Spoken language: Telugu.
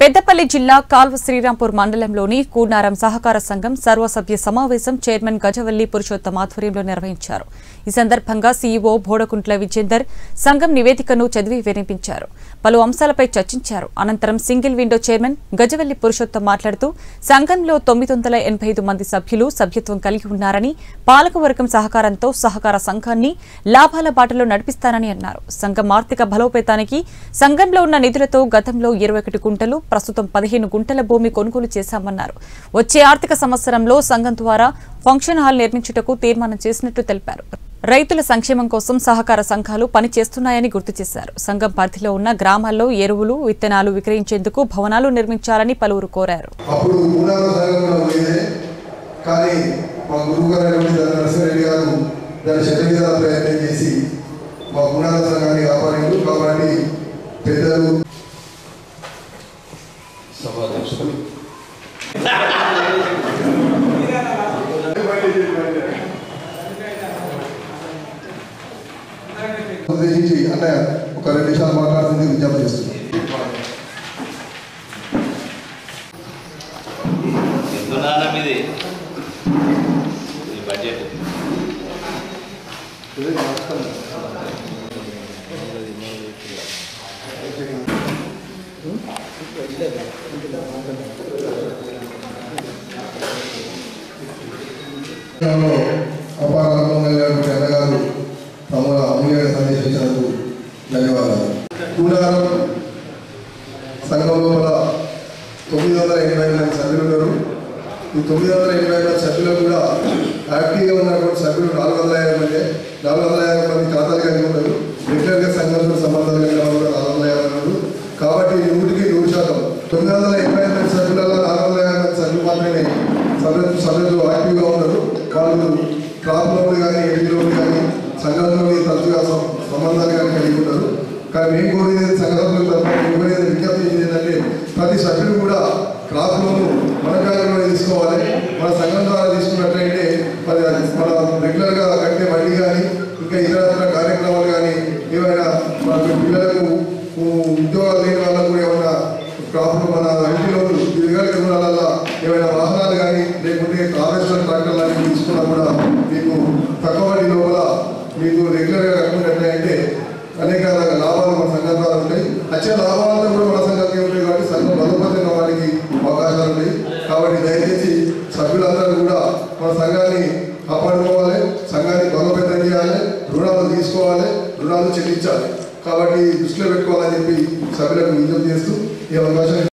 పెద్దపల్లి జిల్లా కాల్వ శ్రీరాంపూర్ మండలంలోని కూనారం సహకార సంఘం సర్వసభ్య సమావేశం చైర్మన్ గజవల్లి పురుషోత్తం ఆధ్వర్యంలో నిర్వహించారు ఈ సందర్భంగా సీఈఓ బోడకుంట్ల విజేందర్ సంఘం నివేదికను చదివి వినిపించారు పలు అంశాలపై చర్చించారు అనంతరం single window chairman Gajavalli Purushottam మాట్లాడుతూ సంఘంలో తొమ్మిది వందల ఎనభై ఐదు మంది సభ్యులు సభ్యత్వం కలిగి ఉన్నారని పాలకవర్గం సహకారంతో సహకార సంఘాన్ని లాభాల బాటలో నడిపిస్తానని అన్నారు సంఘం ఆర్థిక బలోపేతానికి సంఘంలో ఉన్న నిధులతో గతంలో ఇరవై ఒకటి గుంటలు ప్రస్తుతం పదిహేను గుంటల భూమి కొనుగోలు చేశామన్నారు వచ్చే ఆర్థిక సంవత్సరంలో సంఘం ద్వారా ఫంక్షన్ హాల్ నిర్మించుటకు తీర్మానం చేసినట్టు తెలిపారు రైతుల సంక్షేమం కోసం సహకార సంఘాలు పనిచేస్తున్నాయని గుర్తు చేశారు సంఘం పరిధిలో ఉన్న గ్రామాల్లో ఎరువులు విత్తనాలు విక్రయించేందుకు భవనాలు నిర్మించాలని పలువురు కోరారు అప్పుడు మూడాల సంఘం కూడా ఉండేదే కానీ మా గురువు గారు అయినటువంటి దాని నరసింహారెడ్డి గారు దాని శతవిధాల ప్రయత్నం చేసి మా మూడాల సంఘాన్ని కాపాడిండు కాబట్టి పెద్దలు సభాధ్యక్షులు ఉద్దేశించి అంటే ఒక రెండు నిమిషాలు మాట్లాడుతుంది విజ్ఞప్తి చేస్తున్నాను ఎందునాన్న మీది ఈ బడ్జెట్ కార్యక్రమంలో అపార అనుభవం కలిగినటువంటి అన్నగారు తమ అమూల్యమైన సందేశం ఇచ్చినందుకు ధన్యవాదాలు కూడారం సంఘం లోపల తొమ్మిది వందల ఎనభై మంది సభ్యులు ఉన్నారు ఈ తొమ్మిది వందల ఎనభై మంది సభ్యులు కూడా యాక్టివ్గా ఉన్నటువంటి సభ్యులు నాలుగు వందల యాభై మంది నాలుగు వందల యాభై మంది ఖాతాలు కలిగి ఉన్నారు రెగ్యులర్గా సంఘంతో సంబంధాలు కలిగిన వాళ్ళు కూడా నాలుగు వందల యాభై ఉన్నారు కాబట్టి నూటికి నూరు శాతం తొమ్మిది వందల ఎనభై మంది సభ్యులలో నాలుగు వందల యాభై మంది సభ్యులు మాత్రమే సభ్యులు సభ్యులు యాక్టివ్గా ఉన్నారు వాళ్ళు క్రాప్ లోన్లు కానీ ఎడ్డి లోన్లు కానీ సంఘంలోని తరచుగా సం- సంబంధాలు కానీ కలిగి ఉన్నారు కానీ మేము కోరేది సంఘ సభ్యుల తరఫున మేము కోరేది విజ్ఞప్తి చేసేది ఏంటంటే ప్రతి సభ్యుడు కూడా క్రాప్ లోను మన బ్యాంకులో తీసుకోవాలి మన సంఘం ద్వారా తీసుకున్నట్లయితే మరి అది మన రెగ్యులర్గా కట్టే వడ్డీ కానీ ఇంకా ఇతర కార్యక్రమాలు కానీ ఏమైనా మన పిల్లలకు ఊ, ఉద్యోగాలు లేని వాళ్ళకు కూడా ఏమైనా క్రాప్ మన ఇంటి లోన్లు దీర్ఘకాలిక రుణాల ఏమైనా వాహనాలు కానీ లేకుంటే హార్వెస్టర్ ట్రాక్టర్ లాంటివి తీసుకున్నా కూడా మీకు తక్కువ వడ్డీ లోపల మీకు రెగ్యులర్గా కట్టుకున్నట్లయితే అనేక రకాల లాభాలు మన సంఘం ద్వారా ఉంటాయి వచ్చే లాభాలతో కూడా మన సంఘానికి ఉంటాయి కాబట్టి సంఘం బలోపేతం వారికి అవకాశాలు ఉంటాయి కాబట్టి దయచేసి సభ్యులందరూ కూడా మన సంఘాన్ని కాపాడుకోవాలి సంఘాన్ని బలోపేతం చేయాలి రుణాలు తీసుకోవాలి రుణాలు చెల్లించాలి కాబట్టి దృష్టిలో పెట్టుకోవాలని చెప్పి సభ్యులకు విజ్ఞప్తి చేస్తూ ఈ అవకాశం